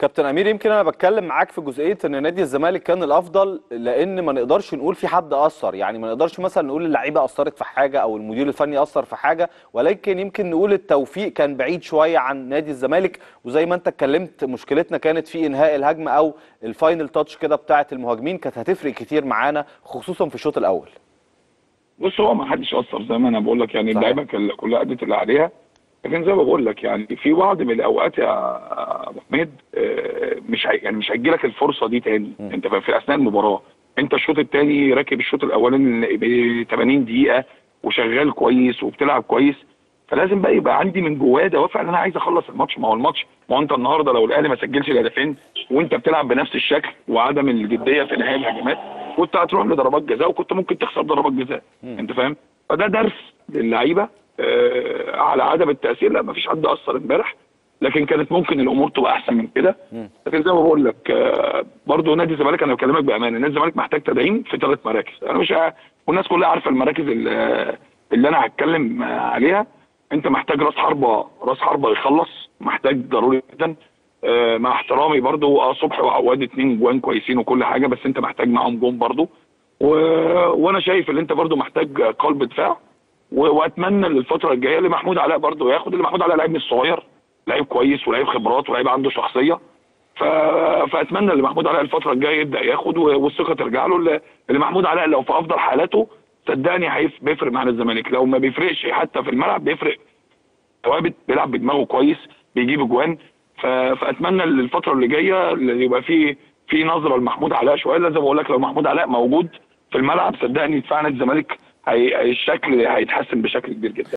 كابتن امير يمكن انا بتكلم معاك في جزئيه ان نادي الزمالك كان الافضل لان ما نقدرش نقول في حد اثر يعني ما نقدرش مثلا نقول اللعيبه اثرت في حاجه او المدير الفني اثر في حاجه ولكن يمكن نقول التوفيق كان بعيد شويه عن نادي الزمالك وزي ما انت اتكلمت مشكلتنا كانت في انهاء الهجمه او الفاينل تاتش كده بتاعه المهاجمين كانت هتفرق كتير معانا خصوصا في الشوط الاول بص هو ما حدش اثر زي ما انا بقول لك يعني صحيح. اللعيبه كل- كلها ادت اللي عليها لكن زي ما بقول لك يعني في بعض من الاوقات يا ابو حميد آه، مش هي- يعني مش هيجي لك الفرصه دي تاني انت فاهم؟ في اثناء المباراه انت الشوط الثاني راكب الشوط الاولاني ب 80 دقيقه وشغال كويس وبتلعب كويس فلازم بقى يبقى عندي من جوايا دوافع ان انا عايز اخلص الماتش ما هو الماتش ما هو انت النهارده لو الاهلي ما سجلش الهدفين وانت بتلعب بنفس الشكل وعدم الجديه في انهاء الهجمات كنت هتروح لضربات جزاء وكنت ممكن تخسر ضربات جزاء انت فاهم فده درس للعيبه آه على عدم التاثير لا ما فيش حد اثر امبارح لكن كانت ممكن الامور تبقى احسن من كده لكن زي ما بقول لك آه برضه نادي الزمالك انا بكلمك بامانه نادي الزمالك محتاج تدعيم في ثلاث مراكز انا مش ع- والناس كلها عارفه المراكز اللي, اللي انا هتكلم آه، عليها انت محتاج راس حربه راس حربه يخلص محتاج ضروري جدا آه، مع احترامي برضو اه صبحي وعواد اتنين جوان كويسين وكل حاجه بس انت محتاج معاهم جون برضو و... وانا شايف ان انت برضو محتاج قلب دفاع و... واتمنى الفتره الجايه اللي محمود علاء برضو ياخد اللي محمود علاء لعيب مش صغير لعيب كويس ولعيب خبرات ولعيب عنده شخصيه ف... فاتمنى ان محمود علاء الفتره الجايه يبدا ياخد و- والثقه ترجع له اللي اللي محمود علاء لو في افضل حالاته صدقني هيف- بيفرق معانا الزمالك لو ما بيفرقش حتى في الملعب بيفرق ثوابت بيلعب بدماغه كويس بيجيب اجوان ف... فاتمنى الفتره اللي جايه اللي يبقى في في نظره لمحمود علاء شويه لازم اقول لك لو محمود علاء موجود في الملعب صدقني دفاعنا الزمالك هي... الشكل هيتحسن بشكل كبير جدا